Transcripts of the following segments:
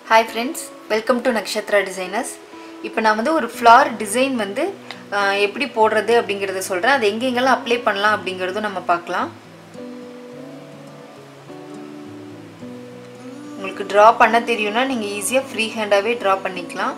hi friends welcome to Nakshatra designers இப்போ நான் வந்து ஒரு ஃப்ளார் டிசைன் வந்து ஆஹ், எப்படி போடுறது அப்படிங்கிறத சொல்கிறேன் அது எங்கெங்கெல்லாம் அப்ளை பண்ணலாம் அப்படிங்கிறதும் நம்ம பார்க்கலாம் உங்களுக்கு ட்ரா பண்ண தெரியும்னா நீங்கள் ஈஸியாக ஃப்ரீ ஹேண்டாகவே ட்ரா பண்ணிக்கலாம்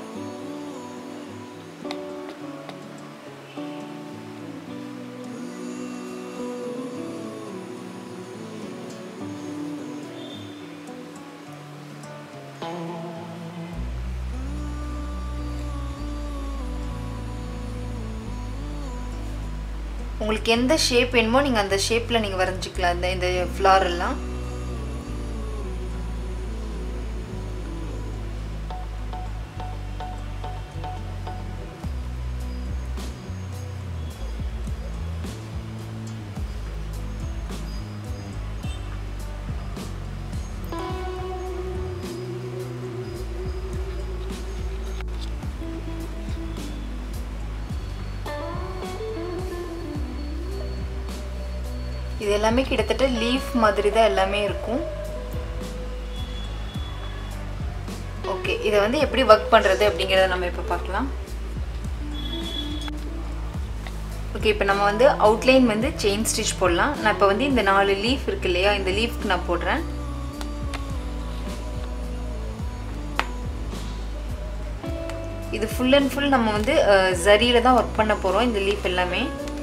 உங்களுக்கு எந்த ஷேப் வேணுமோ நீங்கள் அந்த ஷேப்பில் நீங்கள் வரைஞ்சிக்கலாம் இந்த இந்த ஃப்ளார் எல்லாம் இது எல்லாமே கிட்டத்தட்ட லீஃப் மாதிரி தான் எல்லாமே இருக்கும் ஓகே இதை வந்து எப்படி ஒர்க் பண்ணுறது அப்படிங்கிறத நம்ம இப்போ பார்க்கலாம் ஓகே இப்போ நம்ம வந்து அவுட்லைன் வந்து செயின் ஸ்டிச் போடலாம் நான் இப்போ வந்து இந்த நாலு லீஃப் இருக்கு இல்லையா இந்த லீஃப்க்கு நான் போடுறேன் இது ஃபுல் அண்ட் ஃபுல் நம்ம வந்து ஜரியில் தான் ஒர்க் பண்ண போகிறோம் இந்த லீஃப் எல்லாமே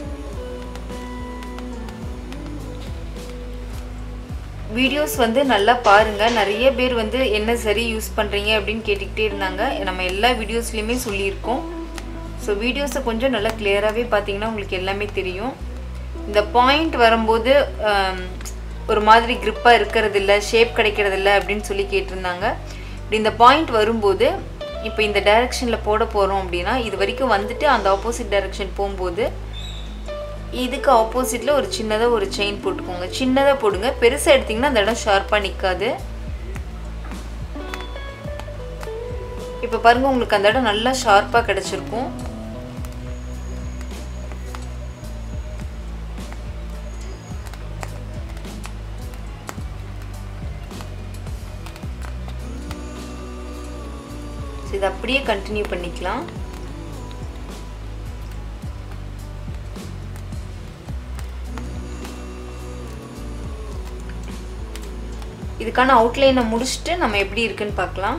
வீடியோஸ் வந்து நல்லா பாருங்கள் நிறைய பேர் வந்து என்ன சரி யூஸ் பண்ணுறீங்க அப்படின்னு கேட்டுக்கிட்டே இருந்தாங்க நம்ம எல்லா வீடியோஸ்லையுமே சொல்லியிருக்கோம் ஸோ வீடியோஸை கொஞ்சம் நல்லா கிளியராகவே பார்த்தீங்கன்னா உங்களுக்கு எல்லாமே தெரியும் இந்த பாயிண்ட் வரும்போது ஒரு மாதிரி க்ரிப்பாக இருக்கிறது இல்லை ஷேப் கிடைக்கிறது இல்லை அப்படின்னு சொல்லி கேட்டிருந்தாங்க இப்படி இந்த பாயிண்ட் வரும்போது இப்போ இந்த டைரெக்ஷனில் போட போகிறோம் அப்படின்னா இது வரைக்கும் வந்துட்டு அந்த ஆப்போசிட் டைரெக்ஷன் போகும்போது இதுக்கு ஆப்போசிட்டில் ஒரு சின்னதாக ஒரு செயின் போட்டுக்கோங்க சின்னதாக போடுங்க பெருசாக எடுத்திங்கன்னா அந்த இடம் ஷார்ப்பாக நிற்காது இப்போ பாருங்கள் உங்களுக்கு அந்த இடம் நல்லா ஷார்ப்பாக கிடச்சிருக்கும் இதை அப்படியே கண்டினியூ பண்ணிக்கலாம் இதுக்கான அவுட்லைனை முடிச்சுட்டு நம்ம எப்படி இருக்குன்னு பார்க்கலாம்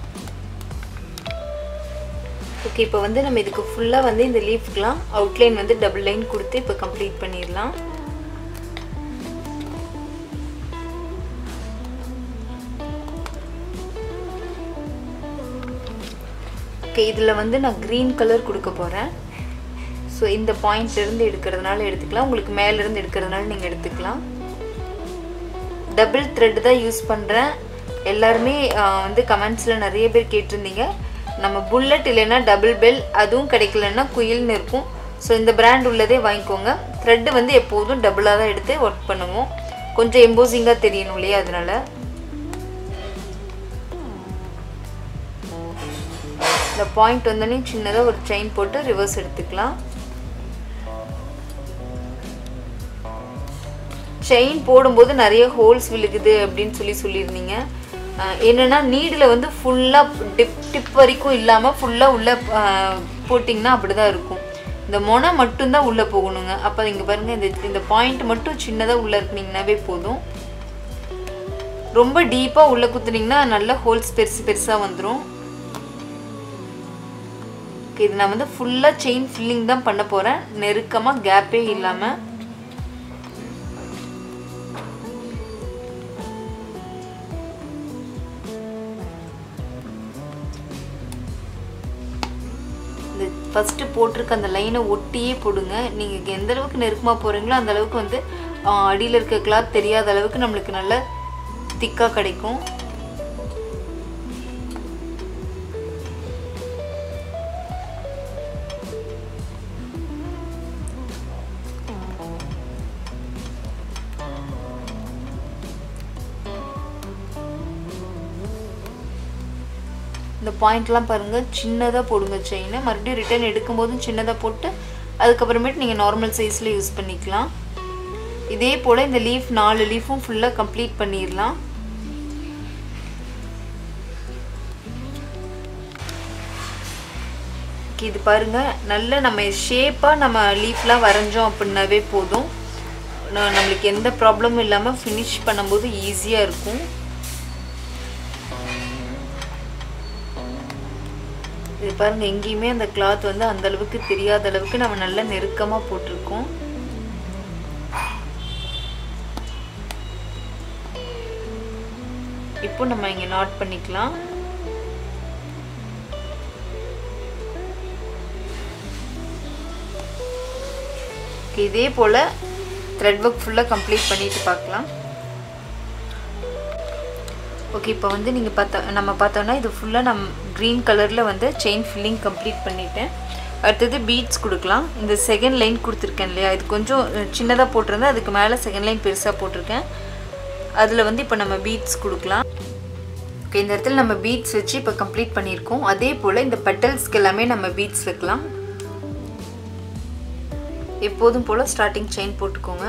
ஓகே இப்போ வந்து நம்ம இதுக்கு ஃபுல்லாக வந்து இந்த லீஃப்க்கெலாம் அவுட்லைன் வந்து டபுள் லைன் கொடுத்து இப்போ கம்ப்ளீட் பண்ணிடலாம் ஓகே இதில் வந்து நான் க்ரீன் கலர் கொடுக்க போகிறேன் ஸோ இந்த பாயிண்ட்லேருந்து எடுக்கிறதுனால எடுத்துக்கலாம் உங்களுக்கு மேலேருந்து எடுக்கிறதுனால நீங்கள் எடுத்துக்கலாம் டபுள் த்ரெட் தான் யூஸ் பண்ணுறேன் எல்லாருமே வந்து கமெண்ட்ஸில் நிறைய பேர் கேட்டிருந்தீங்க நம்ம புல்லட் இல்லைன்னா டபுள் பெல் அதுவும் கிடைக்கலன்னா குயில்னு இருக்கும் ஸோ இந்த பிராண்ட் உள்ளதே வாங்கிக்கோங்க த்ரெட்டு வந்து எப்போதும் டபுளாக தான் எடுத்து ஒர்க் பண்ணுவோம் கொஞ்சம் எம்போசிங்காக தெரியணும் இல்லையா அதனால் இந்த பாயிண்ட் வந்தோடனே சின்னதாக ஒரு செயின் போட்டு ரிவர்ஸ் எடுத்துக்கலாம் செயின் போடும்போது நிறைய ஹோல்ஸ் விழுகுது அப்படின்னு சொல்லி சொல்லியிருந்தீங்க என்னென்னா நீடில் வந்து ஃபுல்லாக டிப் டிப் வரைக்கும் இல்லாமல் ஃபுல்லாக உள்ளே போட்டிங்கன்னா அப்படி தான் இருக்கும் இந்த மொனை மட்டும்தான் உள்ளே போகணுங்க அப்போ இங்கே பாருங்கள் இந்த இந்த பாயிண்ட் மட்டும் சின்னதாக உள்ளே இருக்குனீங்கன்னாவே போதும் ரொம்ப டீப்பாக உள்ளே குத்துனீங்கன்னா நல்ல ஹோல்ஸ் பெருசு பெருசாக வந்துடும் இது நான் வந்து ஃபுல்லாக செயின் ஃபில்லிங் தான் பண்ண போகிறேன் நெருக்கமாக கேப்பே இல்லாமல் இந்த ஃபஸ்ட்டு போட்டிருக்க அந்த லைனை ஒட்டியே போடுங்க நீங்கள் எந்த அளவுக்கு நெருக்கமாக போகிறீங்களோ அந்த அளவுக்கு வந்து அடியில் இருக்க கிளாத் தெரியாத அளவுக்கு நம்மளுக்கு நல்ல திக்காக கிடைக்கும் இந்த பாயிண்ட்லாம் பாருங்கள் சின்னதாக போடுங்க செயினை மறுபடியும் ரிட்டர்ன் எடுக்கும்போதும் சின்னதாக போட்டு அதுக்கப்புறமேட்டு நீங்கள் நார்மல் சைஸில் யூஸ் பண்ணிக்கலாம் இதே போல் இந்த லீஃப் நாலு லீஃபும் ஃபுல்லாக கம்ப்ளீட் பண்ணிடலாம் இது பாருங்கள் நல்ல நம்ம ஷேப்பாக நம்ம லீஃப்லாம் வரைஞ்சோம் அப்படின்னாவே போதும் ந- நம்மளுக்கு எந்த ப்ராப்ளமும் இல்லாமல் ஃபினிஷ் பண்ணும்போது ஈஸியாக இருக்கும் இது பாருங்க எங்கேயுமே அந்த கிளாத் வந்து அந்த அளவுக்கு தெரியாத அளவுக்கு நம்ம நல்லா நெருக்கமாக போட்டிருக்கோம் இப்போ நம்ம இங்கே நாட் பண்ணிக்கலாம் Okay, இதே போல் த்ரெட் ஒர்க் ஃபுல்லாக கம்ப்ளீட் பண்ணிட்டு பார்க்கலாம் ஓகே இப்போ வந்து நீங்கள் பார்த்தா நம்ம பார்த்தோன்னா இது ஃபுல்லாக நம் க்ரீன் கலரில் வந்து செயின் ஃபில்லிங் கம்ப்ளீட் பண்ணிட்டேன் அடுத்தது பீட்ஸ் கொடுக்கலாம் இந்த செகண்ட் லைன் கொடுத்துருக்கேன் இல்லையா இது கொஞ்சம் சின்னதாக போட்டிருந்தேன் அதுக்கு மேலே செகண்ட் லைன் பெருசாக போட்டிருக்கேன் அதில் வந்து இப்போ நம்ம பீட்ஸ் கொடுக்கலாம் ஓகே இந்த இடத்துல நம்ம பீட்ஸ் வச்சு இப்போ கம்ப்ளீட் பண்ணியிருக்கோம் அதே போல் இந்த பெட்டல்ஸ்க்கு எல்லாமே நம்ம பீட்ஸ் வைக்கலாம் எப்போதும் போல் ஸ்டார்டிங் செயின் போட்டுக்கோங்க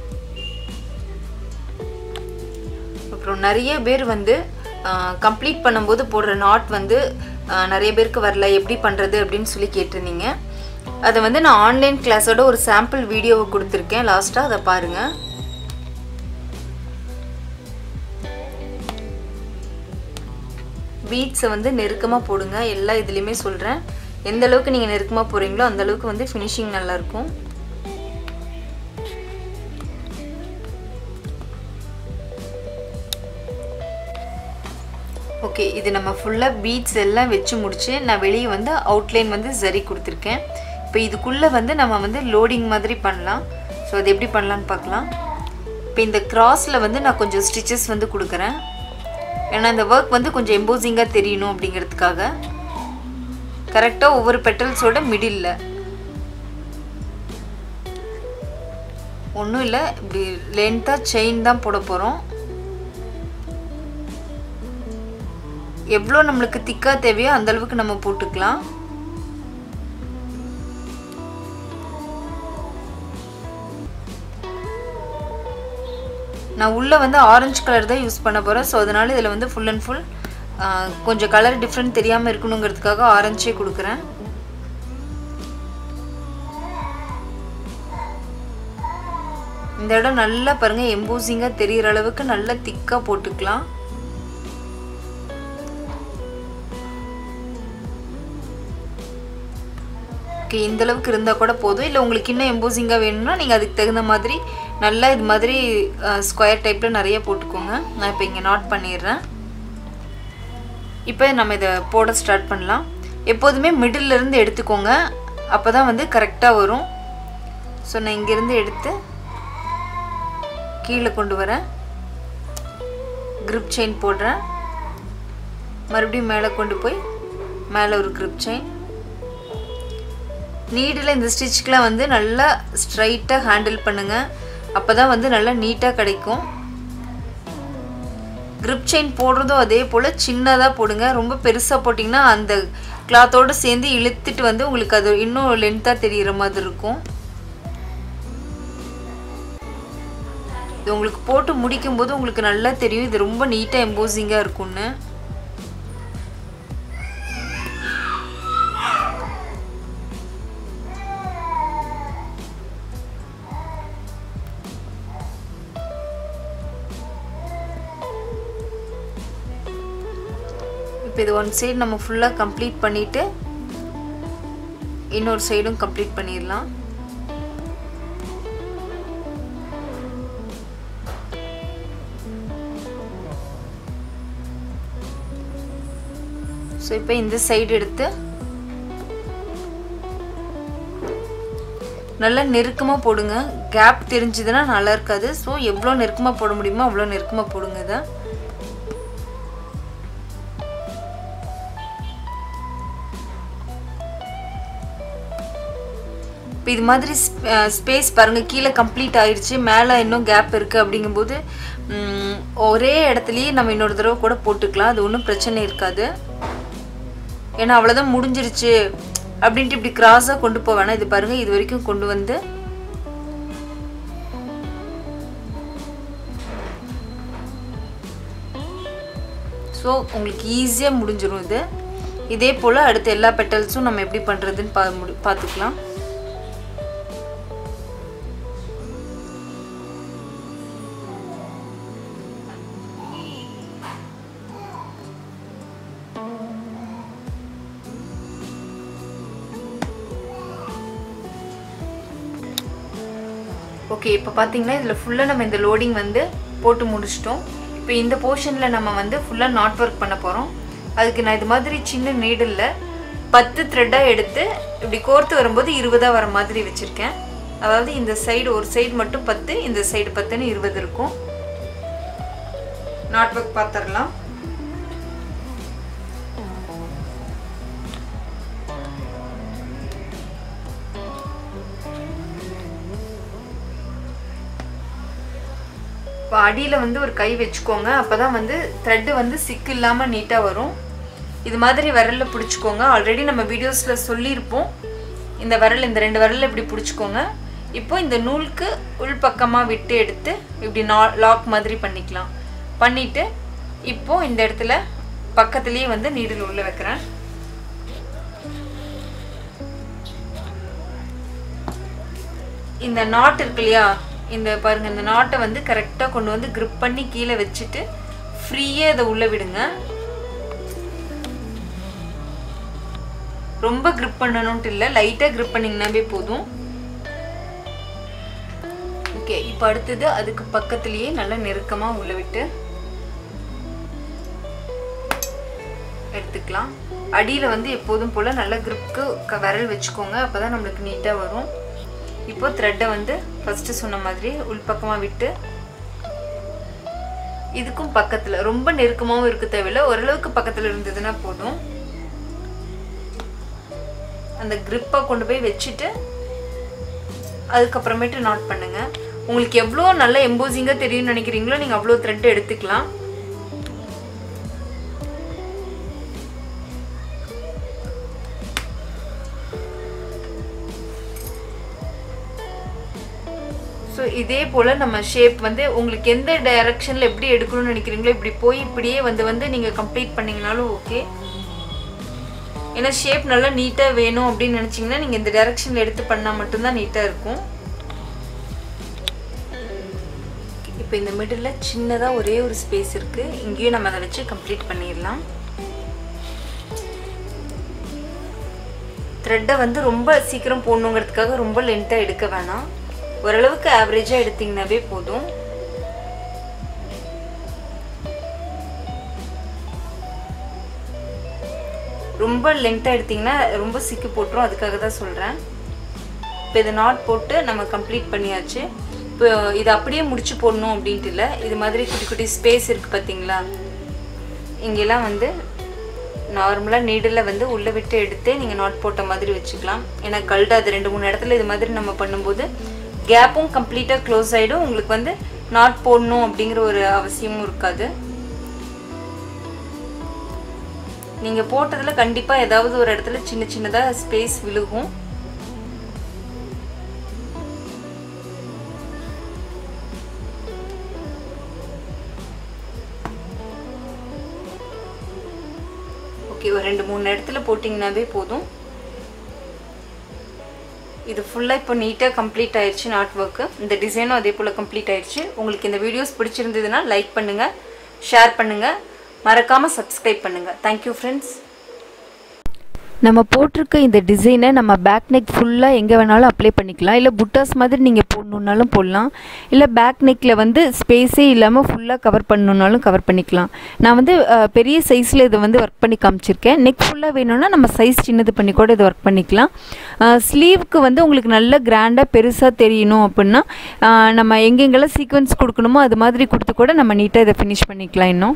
அப்புறம் நிறைய பேர் வந்து கம்ப்ளீட் பண்ணும்போது போடுற நாட் வந்து ஆஹ், நிறைய பேருக்கு வரல எப்படி பண்ணுறது அப்படின்னு சொல்லி கேட்டிருந்தீங்க அதை வந்து நான் ஆன்லைன் கிளாஸோட ஒரு சாம்பிள் வீடியோவை கொடுத்துருக்கேன் லாஸ்ட்டாக அதை பாருங்கள் பீட்ஸை வந்து நெருக்கமாக போடுங்க எல்லா இதுலேயுமே சொல்கிறேன் எந்த அளவுக்கு நீங்கள் நெருக்கமாக போகிறீங்களோ அந்த அளவுக்கு வந்து ஃபினிஷிங் நல்லாயிருக்கும் ஓகே இது நம்ம ஃபுல்லாக பீட்ஸ் எல்லாம் வச்சு முடிச்சு நான் வெளியே வந்து அவுட்லைன் வந்து சரி கொடுத்துருக்கேன் இப்போ இதுக்குள்ளே வந்து நம்ம வந்து லோடிங் மாதிரி பண்ணலாம் ஸோ அது எப்படி பண்ணலான்னு பார்க்கலாம் இப்போ இந்த கிராஸில் வந்து நான் கொஞ்சம் ஸ்டிச்சஸ் வந்து கொடுக்குறேன் ஏன்னா இந்த ஒர்க் வந்து கொஞ்சம் எம்போசிங்காக தெரியணும் அப்படிங்கிறதுக்காக கரெக்டாக ஒவ்வொரு பெட்டல்ஸோட மிடில் ஒன்றும் இல்லை இப்படி லென்த்தாக செயின் தான் போட போகிறோம் எவ்வளோ நம்மளுக்கு திக்காக தேவையோ அந்த அளவுக்கு நம்ம போட்டுக்கலாம் நான் உள்ளே வந்து ஆரஞ்சு கலர் தான் யூஸ் பண்ண போகிறேன் ஸோ அதனால் இதில் வந்து ஃபுல் அண்ட் ஃபுல் கொஞ்சம் கலர் டிஃப்ரெண்ட் தெரியாமல் இருக்கணுங்கிறதுக்காக ஆரஞ்சே கொடுக்குறேன் இந்த இடம் நல்லா பாருங்கள் எம்போசிங்காக தெரிகிற அளவுக்கு நல்லா திக்காக போட்டுக்கலாம் ஓகே இந்த அளவுக்கு இருந்தால் கூட போதும் இல்லை உங்களுக்கு இன்னும் எம்போசிங்காக வேணும்னா நீங்கள் அதுக்கு தகுந்த மாதிரி நல்லா இது மாதிரி ஸ்கொயர் டைப்பில் நிறைய போட்டுக்கோங்க நான் இப்போ இங்கே நாட் பண்ணிடுறேன் இப்போ நம்ம இதை போட ஸ்டார்ட் பண்ணலாம் எப்போதுமே மிடில் இருந்து எடுத்துக்கோங்க அப்போ தான் வந்து கரெக்டாக வரும் ஸோ நான் இங்கேருந்து எடுத்து கீழே கொண்டு வரேன் grip செயின் போடுறேன் மறுபடியும் மேலே கொண்டு போய் மேலே ஒரு grip செயின் நீடில் இந்த ஸ்டிச்சுக்கெலாம் வந்து நல்லா ஸ்ட்ரைட்டாக ஹேண்டில் பண்ணுங்கள் அப்போ தான் வந்து நல்லா நீட்டாக கிடைக்கும் grip செயின் போடுறதும் அதே போல் சின்னதாக போடுங்க ரொம்ப பெருசாக போட்டிங்கன்னா அந்த கிளாத்தோடு சேர்ந்து இழுத்துட்டு வந்து உங்களுக்கு அது இன்னும் லென்த்தாக தெரிகிற மாதிரி இருக்கும் இது உங்களுக்கு போட்டு முடிக்கும்போது உங்களுக்கு நல்லா தெரியும் இது ரொம்ப நீட்டாக எம்போசிங்காக இருக்கும்னு இப்போ இது ஒன் சைடு நம்ம ஃபுல்லாக கம்ப்ளீட் பண்ணிவிட்டு இன்னொரு சைடும் கம்ப்ளீட் பண்ணிடலாம் ஸோ இப்போ இந்த சைடு எடுத்து நல்லா நெருக்கமாக போடுங்க கேப் தெரிஞ்சதுன்னா நல்லா இருக்காது ஸோ எவ்வளோ நெருக்கமாக போட முடியுமோ அவ்வளோ நெருக்கமாக போடுங்க இதை இப்போ இது மாதிரி ஸ்பேஸ் பாருங்கள் கீழே கம்ப்ளீட் ஆயிடுச்சு மேலே இன்னும் கேப் இருக்குது அப்படிங்கும்போது ம், ஒரே இடத்துலையே நம்ம இன்னொரு தடவை கூட போட்டுக்கலாம் அது ஒன்றும் பிரச்சனை இருக்காது ஏன்னா அவ்வளோதான் முடிஞ்சிருச்சு அப்படின்ட்டு இப்படி கிராஸாக கொண்டு போக வேணாம் இது பாருங்கள் இது வரைக்கும் கொண்டு வந்து ஸோ உங்களுக்கு ஈஸியாக முடிஞ்சிடும் இது இதே போல் அடுத்த எல்லா பெட்டல்ஸும் நம்ம எப்படி பண்ணுறதுன்னு பா முடி பார்த்துக்கலாம் ஓகே இப்போ பார்த்தீங்கன்னா இதில் ஃபுல்லாக நம்ம இந்த லோடிங் வந்து போட்டு முடிச்சிட்டோம் இப்போ இந்த போர்ஷனில் நம்ம வந்து ஃபுல்லாக நாட் ஒர்க் பண்ண போகிறோம் அதுக்கு நான் இது மாதிரி சின்ன நீடில் பத்து த்ரெட்டாக எடுத்து இப்படி கோர்த்து வரும்போது இருபதாக வர மாதிரி வச்சுருக்கேன் அதாவது இந்த சைடு ஒரு சைடு மட்டும் பத்து இந்த சைடு பத்துன்னு இருபது இருக்கும் நாட் ஒர்க் பார்த்துடலாம் இப்போ அடியில் வந்து ஒரு கை வச்சுக்கோங்க அப்போ தான் வந்து த்ரெட்டு வந்து சிக்கு இல்லாமல் நீட்டாக வரும் இது மாதிரி விரலில் பிடிச்சிக்கோங்க ஆல்ரெடி நம்ம வீடியோஸில் சொல்லியிருப்போம் இந்த விரல் இந்த ரெண்டு விரலில் இப்படி பிடிச்சிக்கோங்க இப்போ இந்த நூலுக்கு உள்பக்கமாக விட்டு எடுத்து இப்படி நா லாக் மாதிரி பண்ணிக்கலாம் பண்ணிவிட்டு இப்போ இந்த இடத்துல பக்கத்துலேயே வந்து நீடில் உள்ள வைக்கிறேன் இந்த நாட் இருக்கு இல்லையா இந்த பாருங்க இந்த நாட்டை வந்து கரெக்டாக கொண்டு வந்து grip பண்ணி கீழே வச்சுட்டு ஃப்ரீயாக இதை உள்ள விடுங்க ரொம்ப grip பண்ணணும்ட்டு இல்லை லைட்டாக grip பண்ணிங்கனாவே போதும் ஓகே இப்போ அடுத்தது அதுக்கு பக்கத்துலேயே நல்லா நெருக்கமாக உள்ள விட்டு எடுத்துக்கலாம் அடியில் வந்து எப்போதும் போல் நல்ல gripக்கு விரல் வச்சுக்கோங்க அப்போ தான் நம்மளுக்கு நீட்டாக வரும் இப்போ த்ரெட்டை வந்து ஃபஸ்ட்டு சொன்ன மாதிரி உள்பக்கமாக விட்டு இதுக்கும் பக்கத்தில் ரொம்ப நெருக்கமாகவும் இருக்க தேவையில்லை ஓரளவுக்கு பக்கத்தில் இருந்ததுன்னா போதும் அந்த grip-அ கொண்டு போய் வச்சுட்டு அதுக்கப்புறமேட்டு நாட் பண்ணுங்க உங்களுக்கு எவ்வளோ நல்ல எம்போசிங்காக தெரியும்னு நினைக்கிறீங்களோ நீங்கள் அவ்வளோ த்ரெட் எடுத்துக்கலாம் ஸோ இதே போல் நம்ம ஷேப் வந்து உங்களுக்கு எந்த டைரக்ஷனில் எப்படி எடுக்கணும்னு நினைக்கிறீங்களோ இப்படி போய் இப்படியே வந்து வந்து நீங்கள் கம்ப்ளீட் பண்ணிங்கனாலும் ஓகே ஏன்னா ஷேப் நல்லா நீட்டாக வேணும் அப்படின்னு நினச்சிங்கன்னா நீங்கள் இந்த டைரக்ஷனில் எடுத்து பண்ணால் மட்டும்தான் நீட்டாக இருக்கும் இப்போ இந்த மிடில் சின்னதாக ஒரே ஒரு ஸ்பேஸ் இருக்குது இங்கேயும் நம்ம அதை வச்சு கம்ப்ளீட் பண்ணிடலாம் த்ரெட்டை வந்து ரொம்ப சீக்கிரம் போடணுங்கிறதுக்காக ரொம்ப லென்த்தாக எடுக்க வேணாம் ஓரளவுக்கு ஆவரேஜாக எடுத்தீங்கன்னாவே போதும் ரொம்ப லென்த்தாக எடுத்தீங்கன்னா ரொம்ப சிக்கி போட்டுரும் அதுக்காக தான் சொல்கிறேன் இப்போ இதை நாட் போட்டு நம்ம கம்ப்ளீட் பண்ணியாச்சு இப்போ இது அப்படியே முடிச்சு போடணும் அப்படின்ட்டு இல்லை இது மாதிரி குட்டி குட்டி ஸ்பேஸ் இருக்குது பார்த்தீங்களா இங்கெல்லாம் வந்து நார்மலாக நீடில் வந்து உள்ளே விட்டு எடுத்து நீங்கள் நாட் போட்ட மாதிரி வச்சுக்கலாம் ஏன்னா கல்டாது ரெண்டு மூணு இடத்துல இது மாதிரி நம்ம பண்ணும்போது கேப்பும் கம்ப்ளீட்டாக க்ளோஸ் ஆகிடும் உங்களுக்கு வந்து நாட் போடணும் அப்படிங்கிற ஒரு அவசியமும் இருக்காது நீங்கள் போட்டதில் கண்டிப்பாக ஏதாவது ஒரு இடத்துல சின்ன சின்னதாக ஸ்பேஸ் விழுகும் ஓகே ஒரு ரெண்டு மூணு இடத்துல போட்டிங்கனாவே போதும் இது ஃபுல்லாக இப்போ நீட்டாக கம்ப்ளீட் ஆயிடுச்சு நாட் ஒர்க்கு இந்த டிசைனும் அதே போல் கம்ப்ளீட் ஆயிடுச்சு உங்களுக்கு இந்த வீடியோஸ் பிடிச்சிருந்ததுன்னா லைக் பண்ணுங்கள் ஷேர் பண்ணுங்கள் மறக்காமல் சப்ஸ்கிரைப் பண்ணுங்கள் தேங்க்யூ ஃப்ரெண்ட்ஸ் நம்ம போட்டிருக்க இந்த டிசைனை நம்ம பேக் நெக் ஃபுல்லாக எங்கே வேணாலும் அப்ளை பண்ணிக்கலாம் இல்லை புட்டாஸ் மாதிரி நீங்கள் போடணுன்னாலும் போடலாம் இல்லை பேக் நெக்கில் வந்து ஸ்பேஸே இல்லாமல் ஃபுல்லாக கவர் பண்ணணுன்னாலும் கவர் பண்ணிக்கலாம் நான் வந்து அஹ், பெரிய சைஸில் இதை வந்து ஒர்க் பண்ணி காமிச்சிருக்கேன் நெக் ஃபுல்லாக வேணும்னா நம்ம சைஸ் சின்னது பண்ணி கூட இதை ஒர்க் பண்ணிக்கலாம் ஸ்லீவுக்கு வந்து உங்களுக்கு நல்ல கிராண்டாக பெருசாக தெரியணும் அப்படின்னா அஹ், நம்ம எங்கெங்கெல்லாம் சீக்வன்ஸ் கொடுக்கணுமோ அது மாதிரி கொடுத்து கூட நம்ம நீட்டாக இதை ஃபினிஷ் பண்ணிக்கலாம் இன்னும்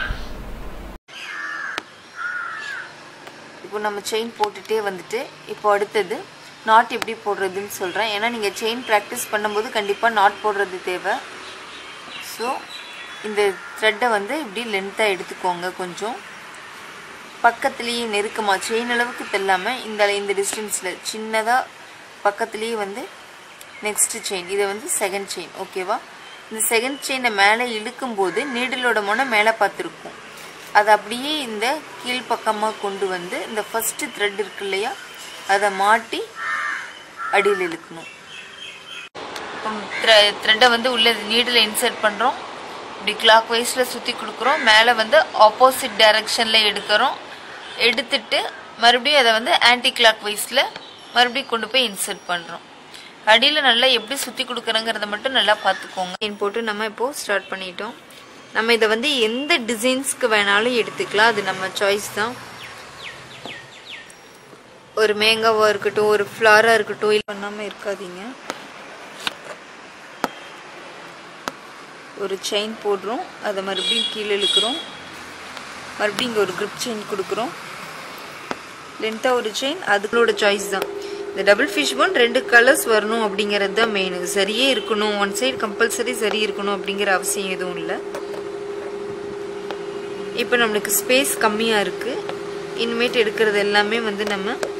இப்போ நம்ம செயின் போட்டுகிட்டே வந்துட்டு இப்போ அடுத்தது நாட் எப்படி போடுறதுன்னு சொல்கிறேன் ஏன்னா நீங்கள் செயின் ப்ராக்டிஸ் பண்ணும்போது கண்டிப்பாக நாட் போடுறது தேவை ஸோ இந்த த்ரெட்டை வந்து இப்படி லென்த்தாக எடுத்துக்கோங்க கொஞ்சம் பக்கத்துலேயே நெருக்கமாக செயின் அளவுக்கு தெல்லாமல் இந்த இந்த டிஸ்டன்ஸில் சின்னதாக பக்கத்துலேயே வந்து நெக்ஸ்ட் செயின் இதை வந்து செகண்ட் செயின் ஓகேவா இந்த செகண்ட் செயினை மேலே இழுக்கும்போது நீடிலோட முனை மேலே பார்த்துருக்கும் அதை அப்படியே இந்த கீழ்ப்பக்கமாக கொண்டு வந்து இந்த ஃபஸ்ட்டு த்ரெட் இருக்கு இல்லையா அதை மாட்டி அடியில் இழுக்கணும் த்ரெட்டை வந்து உள்ள நீடில் இன்சர்ட் பண்ணுறோம் இப்படி கிளாக் வைஸில் சுற்றி கொடுக்குறோம் மேலே வந்து ஆப்போசிட் டைரக்ஷனில் எடுக்கிறோம் எடுத்துட்டு மறுபடியும் அதை வந்து ஆன்டி கிளாக் வைஸில் மறுபடியும் கொண்டு போய் இன்சர்ட் பண்ணுறோம் அடியில் நல்லா எப்படி சுற்றி கொடுக்குறோங்கிறத மட்டும் நல்லா பார்த்துக்கோங்க செயின் போட்டு நம்ம இப்போது ஸ்டார்ட் பண்ணிட்டோம் நம்ம இதை வந்து எந்த டிசைன்ஸ்க்கு வேணாலும் எடுத்துக்கலாம் அது நம்ம சாய்ஸ் தான் ஒரு மேங்காவாக இருக்கட்டும் ஒரு ஃப்ளாராக இருக்கட்டும் இல்லை பண்ணாமல் இருக்காதீங்க ஒரு செயின் போடுறோம் அதை மறுபடியும் கீழே இழுக்கிறோம் மறுபடியும் இங்கே ஒரு grip செயின் கொடுக்குறோம் லென்த்தாக ஒரு செயின் அதுகளோட சாய்ஸ் தான் இந்த டபுள் ஃபிஷ் போன் ரெண்டு கலர்ஸ் வரணும் அப்படிங்கிறது தான் மெயின் சரியே இருக்கணும் ஒன் சைடு கம்பல்சரி சரி இருக்கணும் அப்படிங்கிற அவசியம் எதுவும் இல்லை இப்போ நம்மளுக்கு ஸ்பேஸ் கம்மியாக இருக்குது இனிமேட்டு எடுக்கிறது எல்லாமே வந்து நம்ம